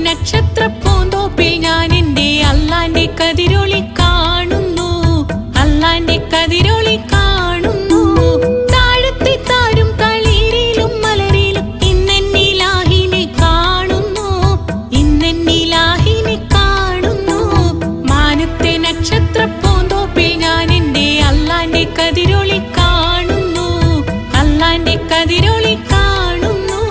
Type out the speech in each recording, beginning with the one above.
നക്ഷത്ര പൂന്തോപ്പിൽ ഞാൻ എന്റെ അല്ലാന്റെ കതിരൊളി കാണുന്നു അല്ലാന്റെ കതിരൊളി കാണുന്നു താഴത്തെ താരും തളിരിലും മലരിലും ഇന്നെന്നിലാഹിനെ കാണുന്നു ഇന്നെന്നിലാഹിനെ കാണുന്നു മാനത്തെ നക്ഷത്ര പൂന്തോപ്പിൽ ഞാൻ എന്റെ അല്ലാന്റെ കതിരൊളി കാണുന്നു അല്ലാന്റെ കതിരൊളി കാണുന്നു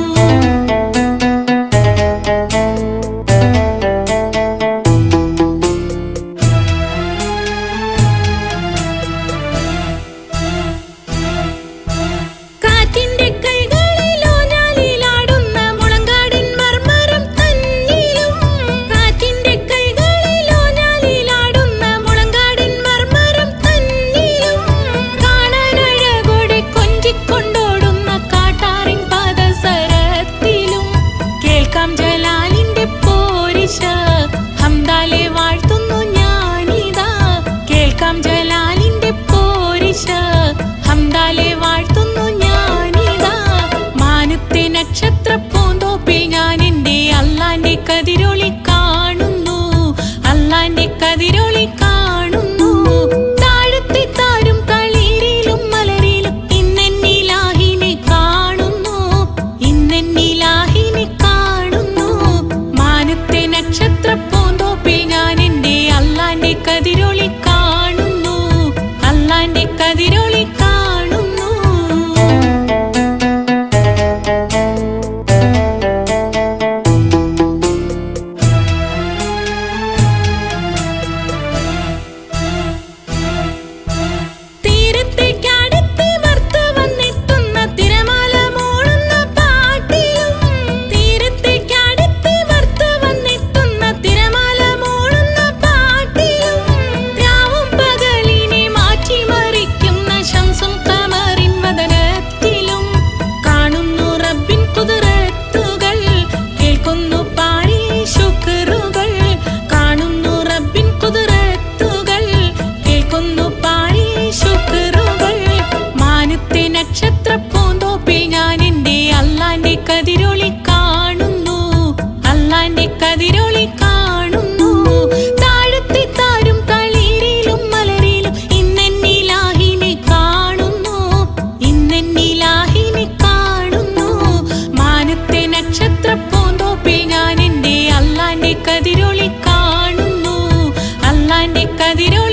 കാറ്റിന്റെ കൈകളിലോ ഞാലിലാടുന്ന മുളങ്കാടിൻ മർമരം തന്നിലും കാറ്റിന്റെ കൈകളിലോ ഞാലിലാടുന്ന മുളങ്കാടിൻ മർമരം തന്നിലും കാണാനഴകോടെ കൊഞ്ചിക്കൊണ്ടോടുന്ന കാട്ടാറിൻ പാദസരത്തിലും കേൾക്കാം ജലാലിന്റെ പോരിശ ഹംദാലെ വാഴ്ത്തുന്നു ഞാനിതാ കേൾക്കാം ജലാലിന്റെ പോരിശ ഹംദാലെ വാഴ്ത്തുന്നു ഞാനിതാ മാനത്തെ നക്ഷത്ര പൂന്തോപ്പിൽ ഞാൻ എന്റെ അല്ലാന്റെ കതിരൊളി കാണുന്നു അല്ലാന്റെ കതിരൊളി കാണുന്നു താഴത്തെ താരും തളിരിലും മലരിലും ഇന്നെന്നിലാഹിനെ കാണുന്നു ഇന്നെന്നിലാഹിനെ കാണുന്നു മാനത്തെ നക്ഷത്ര പൂന്തോപ്പിൽ ഞാൻ എന്റെ അല്ലാന്റെ കതിരൊളി കാണുന്നു അല്ലാന്റെ കതിരൊളി കാണുന്നു തീരത്തേക്കടുത്ത് വർത്ത് വന്നെത്തുന്ന തിരമാല മൂളുന്ന പാട്ടിലും തീരത്തേക്കടുത്ത് വർത്ത് വന്നെത്തുന്ന തിരമാല മൂളുന്ന പാട്ടിലും രാവും പകലിനെ മാറ്റിമറിക്കുന്ന ശംസും കമറിൻ വദനത്തിലും കാണുന്നു റബ്ബിൻ കുതിരത്തുകൾ കേൾക്കുന്നു പാടി ശുക്റുകൾ കാണുന്നു റബ്ബിൻ കുതിരത്തുകൾ കേൾക്കുന്നു പാടി ശുക്റുകൾ മാനത്തെ നക്ഷത്ര പൂന്തോപ്പിൽ ഞാൻ എന്റെ അല്ലാന്റെ കതിരൊളി കാണുന്നു അല്ലാന്റെ കതിരൊളി കാണുന്നു താഴത്തെ താരും തളിരിലും മലരിലും ഇന്നെന്നിലാഹിനെ കാണുന്നു ഇന്നെന്നിലാഹിനെ കാണുന്നു മാനത്തെ നക്ഷത്ര പൂന്തോപ്പിൽ ഞാൻ എന്റെ അല്ലാന്റെ കതിരൊളി കാണുന്നു അല്ലാന്റെ കതിരൊളി